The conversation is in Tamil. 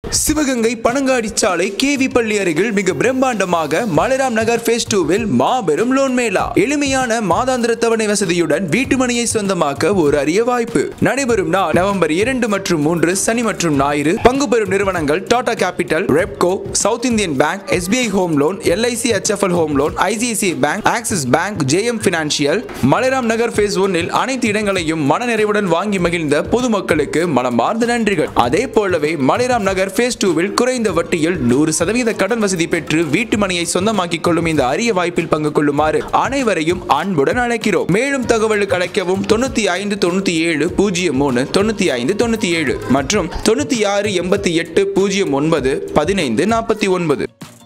சிவகங்கை பனங்காடி சாலை கேவி பள்ளி அருகில் மிக பிரம்மாண்டமாக மலைராம் நகர் ஃபேஸ் டூவில் மாபெரும் லோன் மேளா எளிமையான மாதாந்திர தவணை வசதியுடன் வீட்டுமனையை சொந்தமாக்க ஒரு அரிய வாய்ப்பு நடைபெறும் நாள் நவம்பர் இரண்டு மற்றும் மூன்று சனி மற்றும் ஞாயிறு பங்கு பெறும் நிறுவனங்கள் Tata Capital Repco South Indian Bank SBI home loan LIC HFL home loan ICICI Bank Axis Bank JM Financial Malairam Nagar phase ஒன்னில் அனைத்து இடங்களையும் மனநிறைவுடன் வாங்கி மகிழ்ந்த பொதுமக்களுக்கு மனமார்ந்த நன்றிகள் அதே போலவே மலைராம் நகர் ஃபேஸ் டூவில் குறைந்த வட்டியில் நூறு சதவீத கடன் வசதி பெற்று வீட்டு மனையை சொந்தமாக்கிக் கொள்ளும் இந்த அரிய வாய்ப்பில் பங்கு கொள்ளுமாறு அனைவரையும் அன்புடன் அழைக்கிறோம் மேலும் தகவலுக்கு அழைக்கவும் தொண்ணூத்தி ஐந்து தொண்ணூத்தி ஏழு பூஜ்ஜியம் மூணு தொண்ணூத்தி ஐந்து தொண்ணூத்தி ஏழு மற்றும் தொண்ணூத்தி ஆறு எண்பத்தி எட்டு பூஜ்ஜியம் ஒன்பது பதினைந்து நாற்பத்தி ஒன்பது